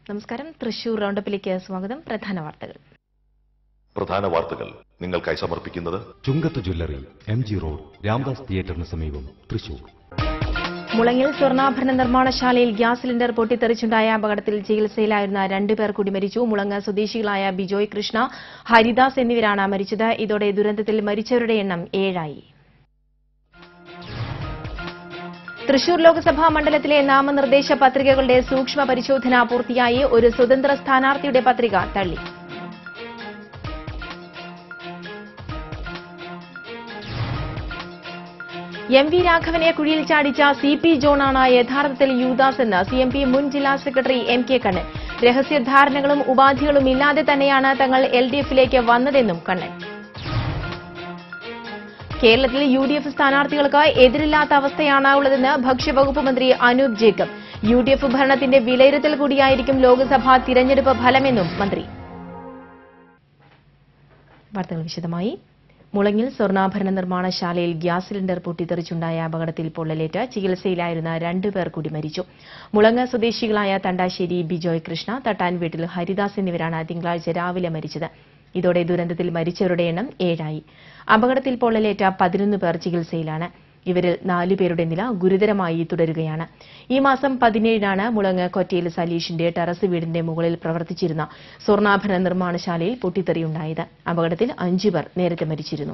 നമസ്കാരം തൃശൂർ റൗണ്ടപ്പിലേക്ക് സ്വാഗതം പ്രധാന വാർത്തകൾ പ്രധാന വാർത്തകൾ നിങ്ങൾക്കായി സമർപ്പിക്കുന്നത് Chungath jewellery M G road Ramdas തിയേറ്ററിന് സമീപം തൃശൂർ മുളങ്ങിൽ സ്വർണ്ണാഭരണ നിർമ്മാണശാലയിൽ ഗ്യാസ് സിലിണ്ടർ പൊട്ടിത്തെറിച്ചുണ്ടായ അപകടത്തിൽ ചികിത്സയിലായിരുന്ന രണ്ടുപേർ കൂടി മരിച്ചു മുളങ്ങ് സ്വദേശികളായ ബിജോയ് കൃഷ്ണ ഹരിദാസ് എന്നിവരാണ് മരിച്ചത് ഇതോടെ ദുരന്തത്തിൽ മരിച്ചവരുടെ എണ്ണം ഏഴായി തൃശൂർ ലോക്സഭാ മണ്ഡലത്തിലെ നാമനിർദ്ദേശ പത്രികകളുടെ സൂക്ഷ്മ പരിശോധന പൂർത്തിയായി ഒരു സ്വതന്ത്ര സ്ഥാനാർത്ഥിയുടെ പത്രിക തള്ളി എം വി രാഘവനെ കുഴിയിൽ ചാടിച്ച സി പി ജോണാണ് യഥാർത്ഥത്തിൽ യൂദാസ് എന്ന് സി എം പി മുൻ ജില്ലാ സെക്രട്ടറി എം കെ കണ്ണൻ രഹസ്യധാരണകളും ഉപാധികളും ഇല്ലാതെ തന്നെയാണ് തങ്ങൾ എൽ ഡി എഫിലേക്ക് വന്നതെന്നും കണ്ണൻ കേരളത്തിൽ യു ഡി എഫ് സ്ഥാനാർത്ഥികൾക്ക് എതിരില്ലാത്ത അവസ്ഥയാണ് ഉള്ളതെന്ന് ഭക്ഷ്യവകുപ്പ് മന്ത്രി Anoop Jacob U D F ഭരണത്തിന്റെ വിലയിരുത്തൽ കൂടിയായിരിക്കും ലോക്സഭാ തിരഞ്ഞെടുപ്പ് ഫലമെന്നും മന്ത്രി വാർത്തകൾ വിശദമായി മുളങ്ങിൽ സ്വർണ്ണാഭരണ നിർമ്മാണശാലയിൽ ഗ്യാസ് സിലിണ്ടർ പൊട്ടിത്തെറിച്ചുണ്ടായ അപകടത്തിൽ പൊള്ളലേറ്റ് ചികിത്സയിലായിരുന്ന രണ്ടുപേർ കൂടി മരിച്ചു മുളങ്ങ് സ്വദേശികളായ തണ്ടാശ്ശേരി ബിജോയ് കൃഷ്ണ തട്ടാൻ വീട്ടിൽ ഹരിദാസ് എന്നിവരാണ് തിങ്കളാഴ്ച രാവിലെ മരിച്ചത് ഇതോടെ ദുരന്തത്തിൽ മരിച്ചവരുടെ എണ്ണം ഏഴായി അപകടത്തിൽ പൊള്ളലേറ്റ പതിനൊന്ന് പേർ ചികിത്സയിലാണ് ഇവരിൽ നാലുപേരുടെ നില ഗുരുതരമായി തുടരുകയാണ് ഈ മാസം പതിനേഴിനാണ് മുളങ്ങ് കൊറ്റയിൽ സലീഷിന്റെ ടെറസ് വീടിന്റെ മുകളിൽ പ്രവർത്തിച്ചിരുന്ന സ്വർണ്ണാഭരണ നിർമ്മാണശാലയിൽ പൊട്ടിത്തെറിയുണ്ടായത് അപകടത്തിൽ അഞ്ചുപേർ നേരത്തെ മരിച്ചിരുന്നു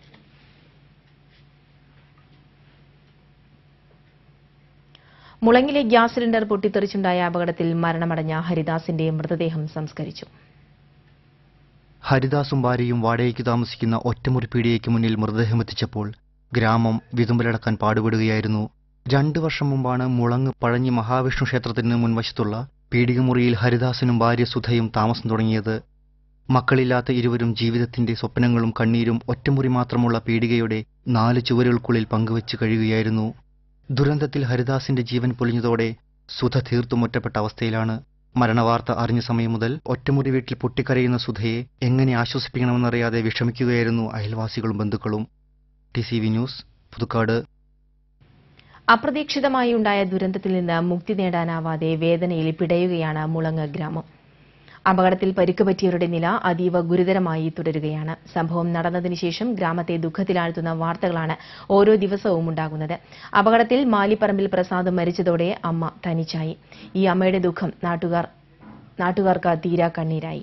മുളങ്ങിലെ ഗ്യാസ് സിലിണ്ടർ പൊട്ടിത്തെറിച്ചുണ്ടായ അപകടത്തിൽ മരണമടഞ്ഞ ഹരിദാസിന്റെ മൃതദേഹം സംസ്കരിച്ചു ഹരിദാസും ഭാര്യയും വാടകയ്ക്ക് താമസിക്കുന്ന ഒറ്റമുറി പീടികയ്ക്ക് മുന്നിൽ മൃതദേഹമെത്തിച്ചപ്പോൾ ഗ്രാമം വിതുമ്പലടക്കാൻ പാടുപെടുകയായിരുന്നു രണ്ടു വർഷം മുമ്പാണ് മുളങ്ങ് പഴഞ്ഞി മഹാവിഷ്ണു ക്ഷേത്രത്തിന് മുൻവശത്തുള്ള പീടികമുറിയിൽ ഹരിദാസനും ഭാര്യ സുധയും താമസം തുടങ്ങിയത് മക്കളില്ലാത്ത ഇരുവരും ജീവിതത്തിന്റെ സ്വപ്നങ്ങളും കണ്ണീരും ഒറ്റമുറി മാത്രമുള്ള പീടികയുടെ നാല് ചുവരുകൾക്കുള്ളിൽ പങ്കുവച്ച് കഴിയുകയായിരുന്നു ദുരന്തത്തിൽ ഹരിദാസിന്റെ ജീവൻ പൊലിഞ്ഞതോടെ സുധ തീർത്തും ഒറ്റപ്പെട്ട അവസ്ഥയിലാണ് മരണവാർത്ത അറിഞ്ഞ സമയം മുതൽ ഒറ്റമുറി വീട്ടിൽ പൊട്ടിക്കരയുന്ന സുധയെ എങ്ങനെ ആശ്വസിപ്പിക്കണമെന്നറിയാതെ വിഷമിക്കുകയായിരുന്നു അയൽവാസികളും ബന്ധുക്കളും T C V news Puthukkad അപ്രതീക്ഷിതമായി ഉണ്ടായ ദുരന്തത്തിൽ നിന്ന് മുക്തി നേടാനാവാതെ വേദനയിൽ പിടയുകയാണ് മുളങ്ങ് ഗ്രാമം അപകടത്തിൽ പരിക്ക് പറ്റിയവരുടെ നില അതീവ ഗുരുതരമായി തുടരുകയാണ് സംഭവം നടന്നതിന് ശേഷം ഗ്രാമത്തെ ദുഃഖത്തിലാഴ്ത്തുന്ന വാർത്തകളാണ് ഓരോ ദിവസവും ഉണ്ടാകുന്നത് അപകടത്തിൽ മാലിപ്പറമ്പിൽ പ്രസാദ് മരിച്ചതോടെ അമ്മ തനിച്ചായി ഈ അമ്മയുടെ ദുഃഖം നാട്ടുകാർ നാട്ടുകാർക്ക് തീരാ കണ്ണീരായി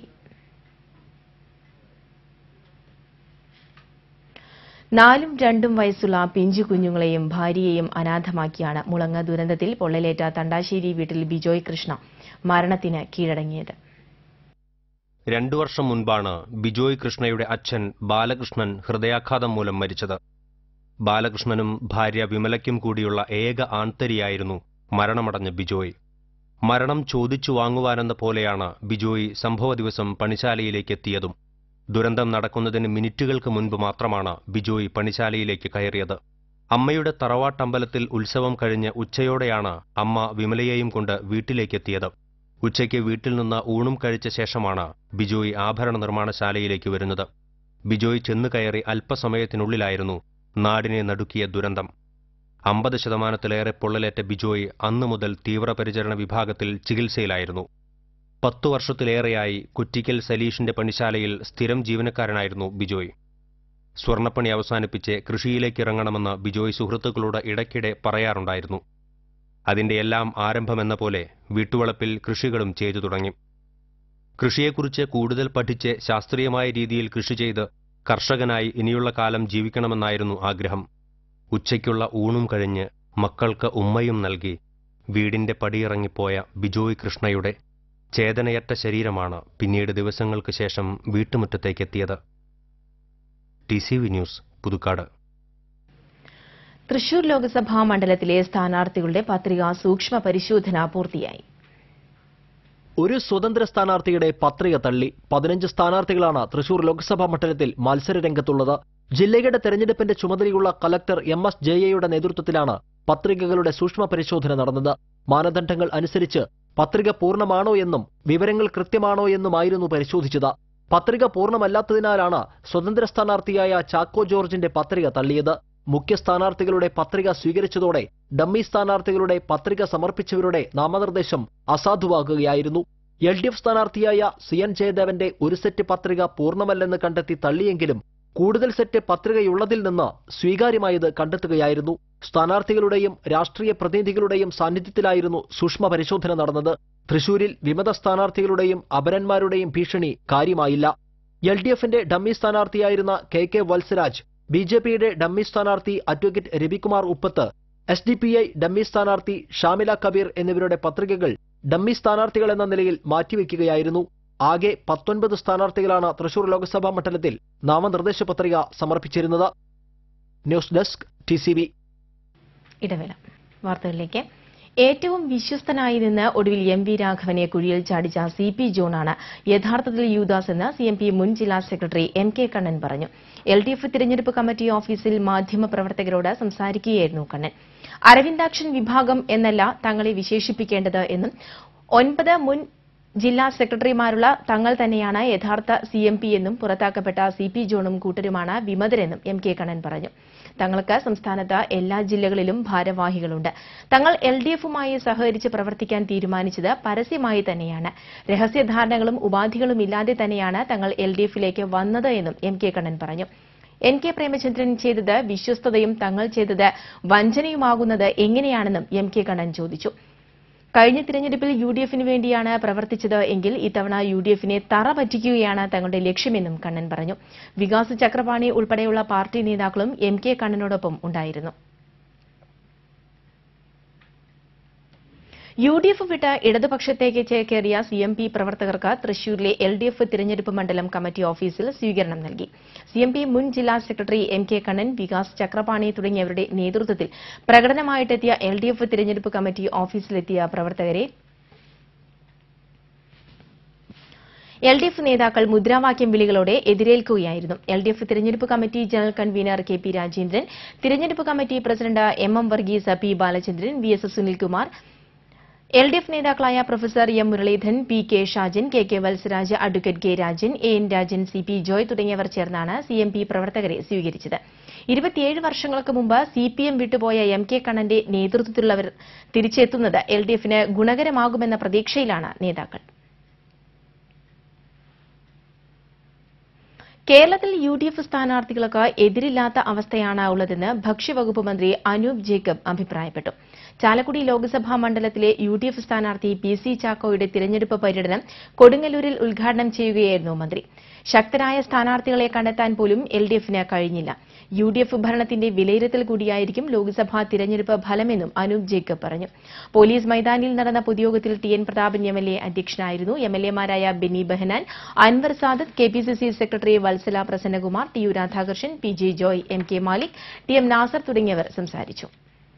നാലും രണ്ടും വയസ്സുള്ള പിഞ്ചു കുഞ്ഞുങ്ങളെയും ഭാര്യയെയും അനാഥമാക്കിയാണ് മുളങ്ങ ദുരന്തത്തിൽ പൊള്ളലേറ്റ തണ്ടാശ്ശേരി വീട്ടിൽ ബിജോയ് കൃഷ്ണ മരണത്തിന് കീഴടങ്ങിയത് രണ്ടു വർഷം മുൻപാണ് ബിജോയ് കൃഷ്ണയുടെ അച്ഛൻ ബാലകൃഷ്ണൻ ഹൃദയാഘാതം മൂലം മരിച്ചത് ബാലകൃഷ്ണനും ഭാര്യ വിമലയ്ക്കും കൂടിയുള്ള ഏക ആൺതരിയായിരുന്നു മരണമടഞ്ഞ ബിജോയ് മരണം ചോദിച്ചു വാങ്ങുവാനെന്ന പോലെയാണ് ബിജോയ് സംഭവ ദിവസം പണിശാലയിലേക്ക് എത്തിയതും ദുരന്തം നടക്കുന്നതിന് മിനിറ്റുകൾക്ക് മുൻപ് മാത്രമാണ് ബിജോയ് പണിശാലയിലേക്ക് കയറിയത് അമ്മയുടെ തറവാട്ടമ്പലത്തിൽ ഉത്സവം കഴിഞ്ഞ് ഉച്ചയോടെയാണ് അമ്മ വിമലയെയും കൊണ്ട് വീട്ടിലേക്കെത്തിയത് ഉച്ചയ്ക്ക് വീട്ടിൽ നിന്ന് ഊണും കഴിച്ച ശേഷമാണ് ബിജോയ് ആഭരണ നിർമ്മാണശാലയിലേക്ക് വരുന്നത് ബിജോയ് ചെന്നു കയറി അല്പസമയത്തിനുള്ളിലായിരുന്നു നാടിനെ നടുക്കിയ ദുരന്തം അമ്പത് ശതമാനത്തിലേറെ പൊള്ളലേറ്റ ബിജോയ് അന്നു മുതൽ തീവ്രപരിചരണ വിഭാഗത്തിൽ ചികിത്സയിലായിരുന്നു പത്തു വർഷത്തിലേറെയായി കുറ്റിക്കൽ സലീഷിന്റെ പണിശാലയിൽ സ്ഥിരം ജീവനക്കാരനായിരുന്നു ബിജോയ് സ്വർണ്ണപ്പണി അവസാനിപ്പിച്ച് കൃഷിയിലേക്ക് ഇറങ്ങണമെന്ന് ബിജോയ് സുഹൃത്തുക്കളോട് ഇടയ്ക്കിടെ പറയാറുണ്ടായിരുന്നു അതിന്റെ എല്ലാം ആരംഭമെന്ന പോലെ വീട്ടുവളപ്പിൽ കൃഷികളും ചെയ്തു തുടങ്ങി കൃഷിയെക്കുറിച്ച് കൂടുതൽ പഠിച്ച് ശാസ്ത്രീയമായ രീതിയിൽ കൃഷി ചെയ്ത് കർഷകനായി ഇനിയുള്ള കാലം ജീവിക്കണമെന്നായിരുന്നു ആഗ്രഹം ഉച്ചയ്ക്കുള്ള ഊണും കഴിഞ്ഞ് മക്കൾക്ക് ഉമ്മയും നൽകി വീടിന്റെ പടിയിറങ്ങിപ്പോയ ബിജോയ് കൃഷ്ണയുടെ ചേതനയറ്റ ശരീരമാണ് പിന്നീട് ദിവസങ്ങൾക്ക് ശേഷം വീട്ടുമുറ്റത്തേക്കെത്തിയത് T C V news Puthukkad Thrissur Lok Sabha മണ്ഡലത്തിലെ സ്ഥാനാർത്ഥികളുടെ പത്രിക സൂക്ഷ്മ പരിശോധന പൂർത്തിയായി ഒരു സ്വതന്ത്ര സ്ഥാനാർത്ഥിയുടെ പത്രിക തള്ളി പതിനഞ്ച് സ്ഥാനാർത്ഥികളാണ് തൃശൂർ ലോക്സഭാ മണ്ഡലത്തിൽ മത്സര രംഗത്തുള്ളത് ജില്ലയുടെ തെരഞ്ഞെടുപ്പിന്റെ ചുമതലയുള്ള കലക്ടർ എം എസ് ജയയുടെ നേതൃത്വത്തിലാണ് പത്രികകളുടെ സൂക്ഷ്മ പരിശോധന നടന്നത് മാനദണ്ഡങ്ങൾ അനുസരിച്ച് പത്രിക പൂർണ്ണമാണോ എന്നും വിവരങ്ങൾ കൃത്യമാണോ എന്നുമായിരുന്നു പരിശോധിച്ചത് പത്രിക പൂർണ്ണമല്ലാത്തതിനാലാണ് സ്വതന്ത്ര സ്ഥാനാർത്ഥിയായ ചാക്കോ ജോർജിന്റെ പത്രിക തള്ളിയത് മുഖ്യ സ്ഥാനാർത്ഥികളുടെ പത്രിക സ്വീകരിച്ചതോടെ ഡമ്മി സ്ഥാനാർത്ഥികളുടെ പത്രിക സമർപ്പിച്ചവരുടെ നാമനിർദ്ദേശം അസാധുവാകുകയായിരുന്നു എൽ ഡി എഫ് സ്ഥാനാർത്ഥിയായ സി എൻ ജയദേവന്റെ ഒരു സെറ്റ് പത്രിക പൂർണ്ണമല്ലെന്ന് കണ്ടെത്തി തള്ളിയെങ്കിലും കൂടുതൽ സെറ്റ് പത്രികയുള്ളതിൽ നിന്ന് സ്വീകാര്യമായത് കണ്ടെത്തുകയായിരുന്നു സ്ഥാനാർത്ഥികളുടെയും രാഷ്ട്രീയ പ്രതിനിധികളുടെയും സാന്നിധ്യത്തിലായിരുന്നു സൂക്ഷ്മ പരിശോധന നടന്നത് തൃശൂരിൽ വിമത സ്ഥാനാർത്ഥികളുടെയും അപരന്മാരുടെയും ഭീഷണി കാര്യമായില്ല എൽ ഡി എഫിന്റെ ഡമ്മി സ്ഥാനാർത്ഥിയായിരുന്ന K K Valsaraj B J പിയുടെ ഡമ്മി സ്ഥാനാർത്ഥി advocate Ravikumar Uppath S D P I dummy സ്ഥാനാർത്ഥി ഷാമില കബീർ എന്നിവരുടെ പത്രികകൾ ഡമ്മി സ്ഥാനാർത്ഥികൾ എന്ന നിലയിൽ മാറ്റിവെക്കുകയായിരുന്നു ആകെ പത്തൊൻപത് സ്ഥാനാർത്ഥികളാണ് തൃശൂർ ലോക്സഭാ മണ്ഡലത്തിൽ നാമനിർദ്ദേശ പത്രിക സമർപ്പിച്ചിരുന്നത് news desk T C B ഇടവേള വാർത്തകളിലേക്ക് ഏറ്റവും വിശ്വസ്തനായി നിന്ന് ഒടുവിൽ എം വി രാഘവനെ കുഴിയിൽ ചാടിച്ച സി പി ജോണാണ് യഥാർത്ഥത്തിൽ യൂദാസ് എന്ന് സി എം പി മുൻ ജില്ലാ സെക്രട്ടറി എം കെ കണ്ണൻ പറഞ്ഞു എൽ ഡി എഫ് തിരഞ്ഞെടുപ്പ് കമ്മിറ്റി ഓഫീസിൽ മാധ്യമപ്രവർത്തകരോട് സംസാരിക്കുകയായിരുന്നു കണ്ണൻ അരവിന്ദാക്ഷൻ വിഭാഗം എന്നല്ല തങ്ങളെ വിശേഷിപ്പിക്കേണ്ടത് എന്നും ഒൻപത് മുൻ ജില്ലാ സെക്രട്ടറിമാരുള്ള തങ്ങൾ തന്നെയാണ് യഥാർത്ഥ സി എം പി എന്നും പുറത്താക്കപ്പെട്ട സി പി ജോണും കൂട്ടരുമാണ് വിമതരെന്നും എം കെ കണ്ണൻ പറഞ്ഞു തങ്ങൾക്ക് സംസ്ഥാനത്ത് എല്ലാ ജില്ലകളിലും ഭാരവാഹികളുണ്ട് തങ്ങൾ എൽ ഡി എഫുമായി സഹകരിച്ച് പ്രവർത്തിക്കാൻ തീരുമാനിച്ചത് പരസ്യമായി തന്നെയാണ് രഹസ്യധാരണകളും ഉപാധികളും ഇല്ലാതെ തന്നെയാണ് തങ്ങൾ എൽ ഡി എഫിലേക്ക് വന്നത് എന്നും എം കെ കണ്ണൻ പറഞ്ഞു എൻ കെ പ്രേമചന്ദ്രൻ ചെയ്തത് വിശ്വസ്തതയും തങ്ങൾ ചെയ്തത് വഞ്ചനയുമാകുന്നത് എങ്ങനെയാണെന്നും എം കെ കണ്ണൻ ചോദിച്ചു കഴിഞ്ഞ തിരഞ്ഞെടുപ്പിൽ യു ഡി എഫിന് വേണ്ടിയാണ് പ്രവർത്തിച്ചത് എങ്കിൽ ഇത്തവണ യു ഡി എഫിനെ തറ പറ്റിക്കുകയാണ് തങ്ങളുടെ ലക്ഷ്യമെന്നും കണ്ണൻ പറഞ്ഞു വികാസ് ചക്രപാണി ഉൾപ്പെടെയുള്ള പാർട്ടി നേതാക്കളും എം കെ കണ്ണനോടൊപ്പം ഉണ്ടായിരുന്നു യു ഡി എഫ് വിട്ട് ഇടതുപക്ഷത്തേക്ക് ചേക്കേറിയ സി എം പി പ്രവർത്തകർക്ക് തൃശൂരിലെ എൽ ഡി എഫ് തിരഞ്ഞെടുപ്പ് മണ്ഡലം കമ്മിറ്റി ഓഫീസിൽ സ്വീകരണം നൽകി സി എം പി മുൻ ജില്ലാ secretary M K Kannan Vikas Chakrapani തുടങ്ങിയവരുടെ നേതൃത്വത്തിൽ പ്രകടനമായിട്ടെത്തിയ എൽ ഡി എഫ് തിരഞ്ഞെടുപ്പ് കമ്മിറ്റി ഓഫീസിലെത്തിയ പ്രവർത്തകരെ എൽ ഡി എഫ് നേതാക്കൾ മുദ്രാവാക്യം വിളികളോടെ എതിരേൽക്കുകയായിരുന്നു എൽ ഡി എഫ് തിരഞ്ഞെടുപ്പ് committee general convener K P Rajendran തിരഞ്ഞെടുപ്പ് committee president M M Varghese P Balachandran V S Sunilkumar L D F നേതാക്കളായ professor M Muraleedharan P K Shajan K K Valsaraj advocate K Rajan A N Rajan C P Joy തുടങ്ങിയവർ ചേർന്നാണ് C M P പ്രവർത്തകരെ സ്വീകരിച്ചത് ഇരുപത്തിയേഴ് വർഷങ്ങൾക്ക് മുമ്പ് സി പി എം വിട്ടുപോയ എം കെ കണ്ണന്റെ നേതൃത്വത്തിലുള്ളവർ തിരിച്ചെത്തുന്നത് എൽ ഡി എഫിന് ഗുണകരമാകുമെന്ന പ്രതീക്ഷയിലാണ് നേതാക്കൾ കേരളത്തിൽ യു ഡി എഫ് സ്ഥാനാർത്ഥികൾക്ക് എതിരില്ലാത്ത അവസ്ഥയാണ് ഉള്ളതെന്ന് ഭക്ഷ്യവകുപ്പ് മന്ത്രി അനൂപ് ജേക്കബ് അഭിപ്രായപ്പെട്ടു ചാലക്കുടി ലോക്സഭാ മണ്ഡലത്തിലെ യു ഡി എഫ് സ്ഥാനാർത്ഥി പി സി ചാക്കോയുടെ തിരഞ്ഞെടുപ്പ് പര്യടനം കൊടുങ്ങല്ലൂരിൽ ഉദ്ഘാടനം ചെയ്യുകയായിരുന്നു മന്ത്രി ശക്തരായ സ്ഥാനാർത്ഥികളെ കണ്ടെത്താൻ പോലും എൽ ഡി എഫിന് കഴിഞ്ഞില്ല യു ഡി എഫ് ഭരണത്തിന്റെ വിലയിരുത്തൽ കൂടിയായിരിക്കും ലോക്സഭാ തിരഞ്ഞെടുപ്പ് ഫലമെന്നും അനൂപ് ജേക്കബ് പറഞ്ഞു പോലീസ് മൈതാനിയിൽ നടന്ന പൊതുയോഗത്തിൽ T N Prathapan M L A അധ്യക്ഷനായിരുന്നു എം എൽ എമാരായ Benny Behanan Anwar Sadath K P C C secretary Valsala Prasannakumar T U Radhakrishnan P J Joy M K Malik T M Nasar തുടങ്ങിയവർ സംസാരിച്ചു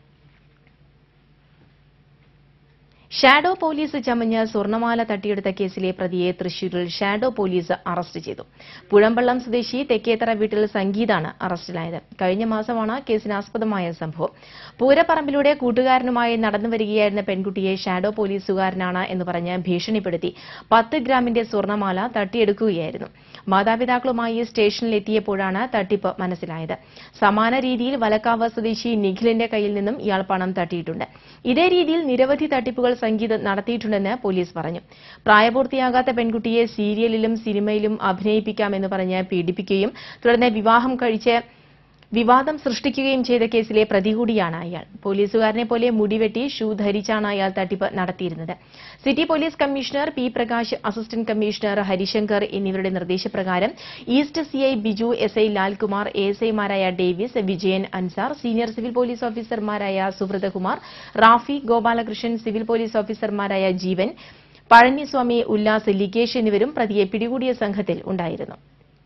ഷാഡോ പോലീസ് ചമഞ്ഞ് സ്വർണ്ണമാല തട്ടിയെടുത്ത കേസിലെ പ്രതിയെ തൃശൂരിൽ ഷാഡോ പോലീസ് അറസ്റ്റ് ചെയ്തു പുഴമ്പള്ളം സ്വദേശി തെക്കേത്തറ വീട്ടിൽ സംഗീതാണ് അറസ്റ്റിലായത് കഴിഞ്ഞ മാസമാണ് കേസിനാസ്പദമായ സംഭവം പൂരപ്പറമ്പിലൂടെ കൂട്ടുകാരനുമായി നടന്നുവരികയായിരുന്ന പെൺകുട്ടിയെ ഷാഡോ പോലീസുകാരനാണ് എന്ന് പറഞ്ഞ് ഭീഷണിപ്പെടുത്തി പത്ത് ഗ്രാമിന്റെ സ്വർണ്ണമാല തട്ടിയെടുക്കുകയായിരുന്നു മാതാപിതാക്കളുമായി സ്റ്റേഷനിലെത്തിയപ്പോഴാണ് തട്ടിപ്പ് മനസ്സിലായത് സമാന രീതിയിൽ വലക്കാവ് സ്വദേശി നിഖിലിന്റെ കയ്യിൽ നിന്നും ഇയാൾ പണം തട്ടിയിട്ടുണ്ട് ഇതേ രീതിയിൽ നിരവധി തട്ടിപ്പുകൾ സംഗീത് നടത്തിയിട്ടുണ്ടെന്ന് പോലീസ് പറഞ്ഞു പ്രായപൂർത്തിയാകാത്ത പെൺകുട്ടിയെ സീരിയലിലും സിനിമയിലും അഭിനയിപ്പിക്കാമെന്ന് പറഞ്ഞ് പീഡിപ്പിക്കുകയും തുടർന്ന് വിവാഹം കഴിച്ച് വിവാദം സൃഷ്ടിക്കുകയും ചെയ്ത കേസിലെ പ്രതി കൂടിയാണ് അയാൾ പോലീസുകാരനെ പോലെ മുടിവെട്ടി ഷൂ ധരിച്ചാണ് അയാൾ തട്ടിപ്പ് നടത്തിയിരുന്നത് city police commissioner P Prakash assistant commissioner Harishankar എന്നിവരുടെ നിർദ്ദേശപ്രകാരം east CI Biju S I Lalkumar A S ഐമാരായ Davis Vijayan Ansar senior civil police ഓഫീസർമാരായ സുബ്രതകുമാർ റാഫി ഗോപാലകൃഷ്ണൻ സിവിൽ പോലീസ് ഓഫീസർമാരായ ജീവൻ പഴനിസ്വാമി ഉല്ലാസ് ലികേഷ് എന്നിവരും പ്രതിയെ പിടികൂടിയ സംഘത്തിൽ ഉണ്ടായിരുന്നു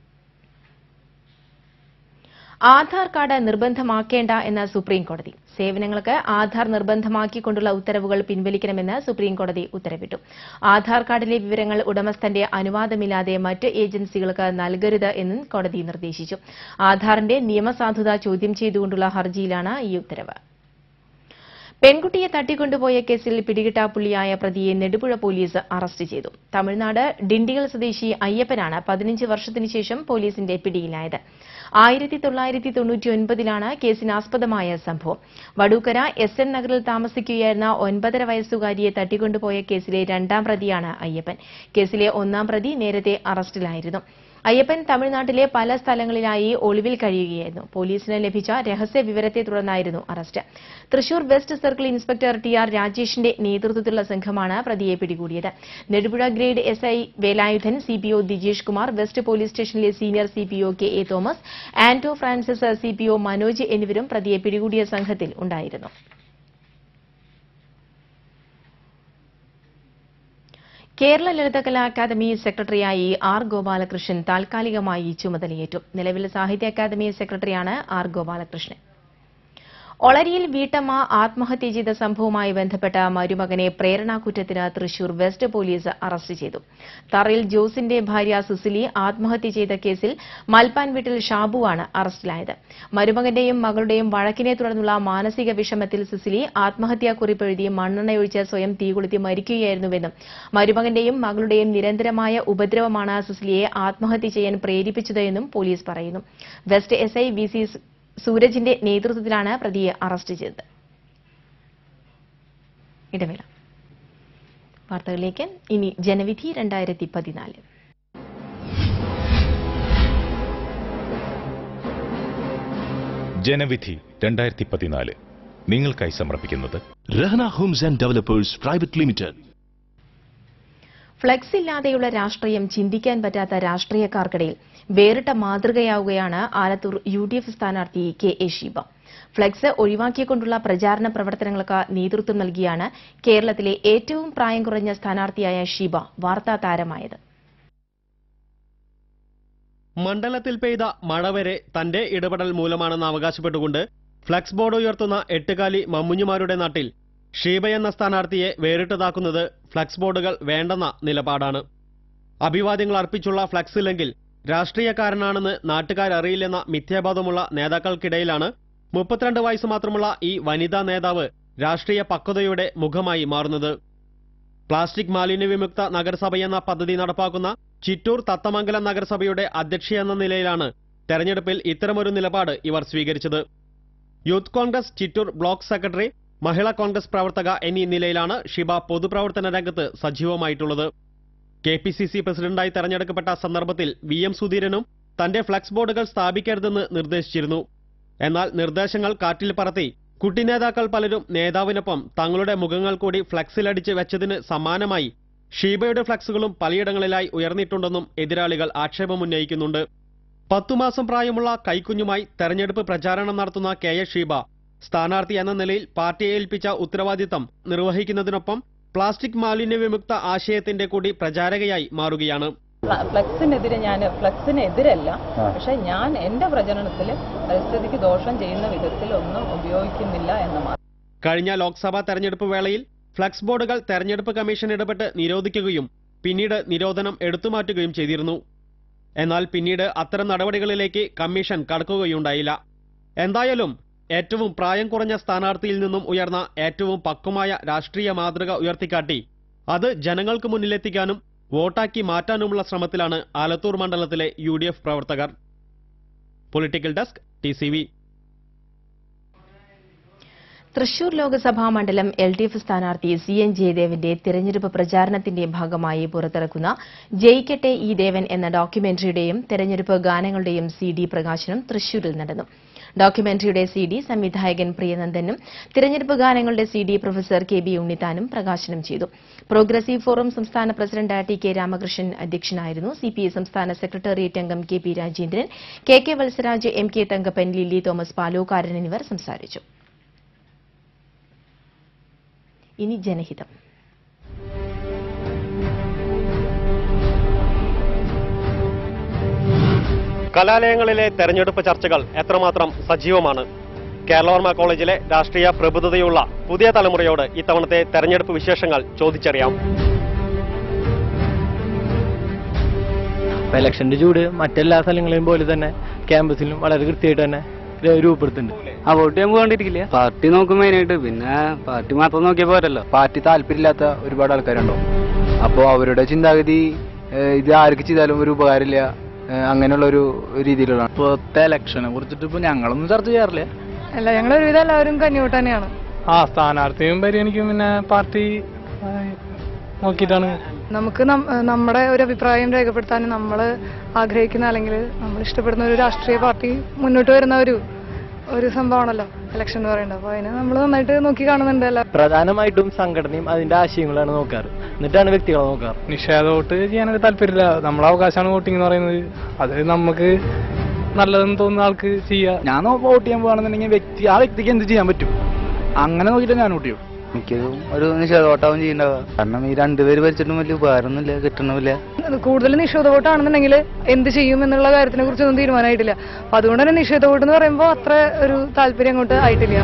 ആധാർ കാർഡ് നിർബന്ധമാക്കേണ്ട എന്ന സുപ്രീം കോടതി സേവനങ്ങൾക്ക് ആധാർ നിർബന്ധമാക്കിക്കൊണ്ടുള്ള ഉത്തരവുകൾ പിൻവലിക്കണമെന്ന് സുപ്രീം കോടതി ഉത്തരവിട്ടു ആധാർ കാർഡിലെ വിവരങ്ങൾ ഉടമസ്ഥന്റെ അനുവാദമില്ലാതെ മറ്റ് ഏജൻസികൾക്ക് നൽകരുത് എന്നും കോടതി നിർദ്ദേശിച്ചു ആധാറിന്റെ നിയമസാധുത ചോദ്യം ചെയ്തുകൊണ്ടുള്ള ഹർജിയിലാണ് ഈ ഉത്തരവ് പെൺകുട്ടിയെ തട്ടിക്കൊണ്ടുപോയ കേസിൽ പിടികിട്ടാപ്പുള്ളിയായ പ്രതിയെ നെടുപുഴ പോലീസ് അറസ്റ്റ് ചെയ്തു തമിഴ്നാട് ഡിണ്ടിഗൽ സ്വദേശി അയ്യപ്പനാണ് പതിനഞ്ച് വർഷത്തിനു ശേഷം പോലീസിന്റെ പിടിയിലായത് ആയിരത്തി തൊള്ളായിരത്തി തൊണ്ണൂറ്റിയൊൻപതിലാണ് കേസിനാസ്പദമായ സംഭവം വടൂക്കര എസ് എൻ നഗറിൽ താമസിക്കുകയായിരുന്ന ഒൻപതര വയസ്സുകാരിയെ തട്ടിക്കൊണ്ടുപോയ കേസിലെ രണ്ടാം പ്രതിയാണ് അയ്യപ്പൻ കേസിലെ ഒന്നാം പ്രതി നേരത്തെ അറസ്റ്റിലായിരുന്നു അയ്യപ്പൻ തമിഴ്നാട്ടിലെ പല സ്ഥലങ്ങളിലായി ഒളിവിൽ കഴിയുകയായിരുന്നു പോലീസിന് ലഭിച്ച രഹസ്യ വിവരത്തെ തുടർന്നായിരുന്നു arrest Thrissur west circle inspector T R രാജേഷിന്റെ നേതൃത്വത്തിലുള്ള സംഘമാണ് പ്രതിയെ പിടികൂടിയത് Nedupuzha grade S I Velayudhan C P O Dijesh Kumar west police സ്റ്റേഷനിലെ senior C P O K A Thomas Anto Francis C P O Manoj എന്നിവരും പ്രതിയെ പിടികൂടിയ സംഘത്തിൽ ഉണ്ടായിരുന്നു കേരള ലളിതകലാ അക്കാദമി സെക്രട്ടറിയായി ആർ ഗോപാലകൃഷ്ണൻ താൽക്കാലികമായി ചുമതലയേറ്റു നിലവിൽ സാഹിത്യ അക്കാദമി സെക്രട്ടറിയാണ് ആർ ഗോപാലകൃഷ്ണൻ ഒളരിയിൽ വീട്ടമ്മ ആത്മഹത്യ ചെയ്ത സംഭവവുമായി ബന്ധപ്പെട്ട മരുമകനെ പ്രേരണാകുറ്റത്തിന് തൃശൂർ വെസ്റ്റ് പോലീസ് അറസ്റ്റ് ചെയ്തു തറയിൽ ജോസിന്റെ ഭാര്യ സുസിലി ആത്മഹത്യ ചെയ്ത കേസിൽ മൽപ്പാൻ വീട്ടിൽ ഷാബുവാണ് അറസ്റ്റിലായത് മരുമകന്റെയും മകളുടെയും വഴക്കിനെ തുടർന്നുള്ള മാനസിക വിഷമത്തിൽ സുസിലി ആത്മഹത്യാക്കുറിപ്പ് എഴുതി മണ്ണെണ്ണയൊഴിച്ച് സ്വയം തീകൊളുത്തി മരിക്കുകയായിരുന്നുവെന്നും മരുമകന്റെയും മകളുടെയും നിരന്തരമായ ഉപദ്രവമാണ് സുസിലിയെ ആത്മഹത്യ ചെയ്യാൻ പ്രേരിപ്പിച്ചത് എന്നും പോലീസ് പറയുന്നു west S I V C സൂരജിന്റെ നേതൃത്വത്തിലാണ് പ്രതിയെ അറസ്റ്റ് ചെയ്തത് ഇടവേള വാർത്തകളിലേക്ക് ഇനി ജനവിധി രണ്ടായിരത്തി പതിനാല് ജനവിധി രണ്ടായിരത്തി പതിനാല് നിങ്ങൾക്കായി സമർപ്പിക്കുന്നത് Rahana Homes and Developers Private Limited. Flex ഇല്ലാതെയുള്ള രാഷ്ട്രീയം ചിന്തിക്കാൻ പറ്റാത്ത രാഷ്ട്രീയക്കാർക്കിടയിൽ വേറിട്ട മാതൃകയാവുകയാണ് ആലത്തൂർ യു ഡി എഫ് സ്ഥാനാർത്ഥി കെ എ ഷീബ ഫ്ലെക്സ് ഒഴിവാക്കിക്കൊണ്ടുള്ള പ്രചാരണ പ്രവർത്തനങ്ങൾക്ക് നേതൃത്വം നൽകിയാണ് കേരളത്തിലെ ഏറ്റവും പ്രായം കുറഞ്ഞ സ്ഥാനാർത്ഥിയായ ഷീബ വാർത്താ താരമായത് മണ്ഡലത്തിൽ പെയ്ത മഴ വരെ തന്റെ ഇടപെടൽ മൂലമാണെന്ന് അവകാശപ്പെട്ടുകൊണ്ട് ഫ്ലക്സ് ബോർഡ് ഉയർത്തുന്ന എട്ടുകാലി മമ്മുഞ്ഞുമാരുടെ നാട്ടിൽ ഷീബ എന്ന സ്ഥാനാർത്ഥിയെ വേറിട്ടതാക്കുന്നത് ഫ്ലക്സ് ബോർഡുകൾ വേണ്ടെന്ന നിലപാടാണ് അഭിവാദ്യങ്ങൾ അർപ്പിച്ചുള്ള ഫ്ലക്സ് ഇല്ലെങ്കിൽ രാഷ്ട്രീയക്കാരനാണെന്ന് നാട്ടുകാരറിയില്ലെന്ന മിഥ്യാബോധമുള്ള നേതാക്കൾക്കിടയിലാണ് മുപ്പത്തിരണ്ട് വയസ്സ് മാത്രമുള്ള ഈ വനിതാ നേതാവ് രാഷ്ട്രീയ പക്വതയുടെ മുഖമായി മാറുന്നത് പ്ലാസ്റ്റിക് മാലിന്യ വിമുക്ത നഗരസഭയെന്ന പദ്ധതി നടപ്പാക്കുന്ന ചിറ്റൂർ തത്തമംഗലം നഗരസഭയുടെ അധ്യക്ഷയെന്ന നിലയിലാണ് തെരഞ്ഞെടുപ്പിൽ ഇത്തരമൊരു നിലപാട് ഇവർ സ്വീകരിച്ചത് Youth Congress Chittur block secretary Mahila Congress പ്രവർത്തക എന്നീ നിലയിലാണ് ഷിബ പൊതുപ്രവർത്തന രംഗത്ത് സജീവമായിട്ടുള്ളത് കെ പി സി സി പ്രസിഡന്റായി തെരഞ്ഞെടുക്കപ്പെട്ട സന്ദർഭത്തിൽ വി എം സുധീരനും തന്റെ ഫ്ലക്സ് ബോർഡുകൾ സ്ഥാപിക്കരുതെന്ന് നിർദ്ദേശിച്ചിരുന്നു എന്നാൽ നിർദ്ദേശങ്ങൾ കാറ്റിൽ പറത്തി കുട്ടി നേതാക്കൾ പലരും നേതാവിനൊപ്പം തങ്ങളുടെ മുഖങ്ങൾ കൂടി ഫ്ലക്സിലടിച്ച് വെച്ചതിന് സമാനമായി ഷീബയുടെ ഫ്ലക്സുകളും പലയിടങ്ങളിലായി ഉയർന്നിട്ടുണ്ടെന്നും എതിരാളികൾ ആക്ഷേപമുന്നയിക്കുന്നുണ്ട് പത്തുമാസം പ്രായമുള്ള കൈക്കുഞ്ഞുമായി തെരഞ്ഞെടുപ്പ് പ്രചാരണം നടത്തുന്ന കെ എസ് ഷീബ സ്ഥാനാർത്ഥി എന്ന നിലയിൽ പാർട്ടിയെ ഏൽപ്പിച്ച ഉത്തരവാദിത്തം നിർവഹിക്കുന്നതിനൊപ്പം പ്ലാസ്റ്റിക് മാലിന്യ വിമുക്ത ആശയത്തിന്റെ കൂടി പ്രചാരകയായി മാറുകയാണ് ഫ്ല- ഫ്ലക്സിനെതിരെ ഞാൻ ഫ്ലക്സിനെതിരല്ല പക്ഷെ ഞാൻ എന്റെ പ്രചരണത്തിൽ പരിസ്ഥിതിക്ക് ദോഷം ചെയ്യുന്ന വിധത്തിൽ ഒന്നും ഉപയോഗിക്കുന്നില്ല എന്ന് മാത്രം കഴിഞ്ഞ ലോക്സഭാ തെരഞ്ഞെടുപ്പ് വേളയിൽ ഫ്ലക്സ് ബോർഡുകൾ തെരഞ്ഞെടുപ്പ് കമ്മീഷൻ ഇടപെട്ട് നിരോധിക്കുകയും പിന്നീട് നിരോധനം എടുത്തുമാറ്റുകയും ചെയ്തിരുന്നു എന്നാൽ പിന്നീട് അത്തരം നടപടികളിലേക്ക് കമ്മീഷൻ കടക്കുകയുണ്ടായില്ല എന്തായാലും ഏറ്റവും പ്രായം കുറഞ്ഞ സ്ഥാനാർത്ഥിയിൽ നിന്നും ഉയർന്ന ഏറ്റവും പക്വമായ രാഷ്ട്രീയ മാതൃക ഉയർത്തിക്കാട്ടി അത് ജനങ്ങൾക്ക് മുന്നിലെത്തിക്കാനും വോട്ടാക്കി മാറ്റാനുമുള്ള ശ്രമത്തിലാണ് ആലത്തൂർ മണ്ഡലത്തിലെ യു പ്രവർത്തകർ political desk T Thrissur Lok Sabha മണ്ഡലം എൽ ഡി എഫ് സ്ഥാനാർത്ഥി സി എൻ ജയദേവന്റെ തെരഞ്ഞെടുപ്പ് പ്രചാരണത്തിന്റെ ഭാഗമായി പുറത്തിറക്കുന്ന ജയിക്കട്ടെ ഈ ദേവൻ എന്ന ഡോക്യുമെന്ററിയുടെയും തെരഞ്ഞെടുപ്പ് ഗാനങ്ങളുടെയും സി ഡി പ്രകാശനം തൃശൂരിൽ നടന്നു ഡോക്യുമെന്ററിയുടെ സി ഡി സംവിധായകൻ പ്രിയനന്ദനും തിരഞ്ഞെടുപ്പ് ഗാനങ്ങളുടെ C D professor K B ഉണ്ണിത്താനും പ്രകാശനം ചെയ്തു പ്രോഗ്രസീവ് ഫോറം സംസ്ഥാന പ്രസിഡന്റ് ടി കെ രാമകൃഷ്ണൻ അധ്യക്ഷനായിരുന്നു സി പി ഐ സംസ്ഥാന സെക്രട്ടേറിയറ്റ് അംഗം K P Rajendran K K Valsaraj M K Thankappan Lilly Thomas Palokkaran എന്നിവർ സംസാരിച്ചു ഇനി ജനഹിതം കലാലയങ്ങളിലെ തെരഞ്ഞെടുപ്പ് ചർച്ചകൾ എത്രമാത്രം സജീവമാണ് കേരളവർമ്മ കോളേജിലെ രാഷ്ട്രീയ പ്രബുദ്ധതയുള്ള പുതിയ തലമുറയോട് ഇത്തവണത്തെ തെരഞ്ഞെടുപ്പ് വിശേഷങ്ങൾ ചോദിച്ചറിയാം ഇപ്പൊ ഇലക്ഷന്റെ ചൂട് മറ്റെല്ലാ സ്ഥലങ്ങളെയും പോലെ തന്നെ ക്യാമ്പസിലും വളരെ കൃത്യമായിട്ട് തന്നെ രൂപപ്പെടുത്തുന്നുണ്ട് ആ വോട്ട് ചെയ്യാൻ പോകാണ്ടിരിക്കില്ല പാർട്ടി നോക്കും മെയിനായിട്ട് പിന്നെ പാർട്ടി മാത്രം നോക്കിയാൽ പോരല്ലോ പാർട്ടി താല്പര്യമില്ലാത്ത ഒരുപാട് ആൾക്കാരുണ്ടാവും അപ്പോൾ അവരുടെ ചിന്താഗതി ഏഹ്, ഇത് ആർക്ക് ചെയ്താലും ഒരു ഉപകാരമില്ല ഏഹ്, അങ്ങനെയുള്ള ഒരു രീതിയിലുള്ള ഇപ്പോഴത്തെ ഇലക്ഷനെ കുറിച്ചിട്ട് ഇപ്പൊ ഞങ്ങളൊന്നും ചർച്ച ചെയ്യാറില്ല അല്ല ഞങ്ങൾ ഒരുവിധം എല്ലാവരും കന്നിവോട്ട് തന്നെയാണ് ആ സ്ഥാനാർത്ഥിയും പരിഗണിക്കും പിന്നെ പാർട്ടി നോക്കിയിട്ടാണ് നമുക്ക് നം- നമ്മുടെ ഒരു അഭിപ്രായം രേഖപ്പെടുത്താൻ നമ്മൾ ആഗ്രഹിക്കുന്ന അല്ലെങ്കിൽ നമ്മൾ ഇഷ്ടപ്പെടുന്ന ഒരു രാഷ്ട്രീയ പാർട്ടി മുന്നോട്ട് വരുന്ന ഒരു ഒരു സംഭവമാണല്ലോ ഇലക്ഷൻ എന്ന് പറയുന്നത് അപ്പോൾ അതിന് നമ്മൾ നന്നായിട്ട് നോക്കി കാണുന്നുണ്ട് എല്ലാ പ്രധാനമായിട്ടും സംഘടനയും അതിന്റെ ആശയങ്ങളാണ് നോക്കാറ് എന്നിട്ടാണ് വ്യക്തികളെ നോക്കാറ് നിഷേധ വോട്ട് ചെയ്യാനൊക്കെ താല്പര്യമില്ല നമ്മളെ അവകാശമാണ് വോട്ടിംഗ് എന്ന് പറയുന്നത് അത് നമുക്ക് നല്ലതെന്ന് തോന്നുന്ന ആൾക്ക് ചെയ്യാം ഞാൻ വോട്ട് ചെയ്യാൻ പോകുകയാണെന്നുണ്ടെങ്കിൽ വ്യക്തി ആ വ്യക്തിക്ക് എന്ത് ചെയ്യാൻ പറ്റും അങ്ങനെ നോക്കിയിട്ട് ഞാൻ വോട്ട് ചെയ്യും എനിക്കതും ഒരു നിഷേധോട്ടാവും ചെയ്യണ്ടാവുക കാരണം ഈ രണ്ടുപേര് ഭരിച്ചിട്ടും വലിയ ഉപകാരമൊന്നുമില്ല കിട്ടണമില്ല കൂടുതൽ നിഷേധ വോട്ടാണെന്നുണ്ടെങ്കിൽ എന്ത് ചെയ്യും എന്നുള്ള കാര്യത്തിനെ കുറിച്ചൊന്നും തീരുമാനമായിട്ടില്ല അപ്പോൾ അതുകൊണ്ട് തന്നെ നിഷേധ വോട്ട് എന്ന് പറയുമ്പോൾ അത്ര ഒരു താല്പര്യം അങ്ങോട്ട് ആയിട്ടില്ല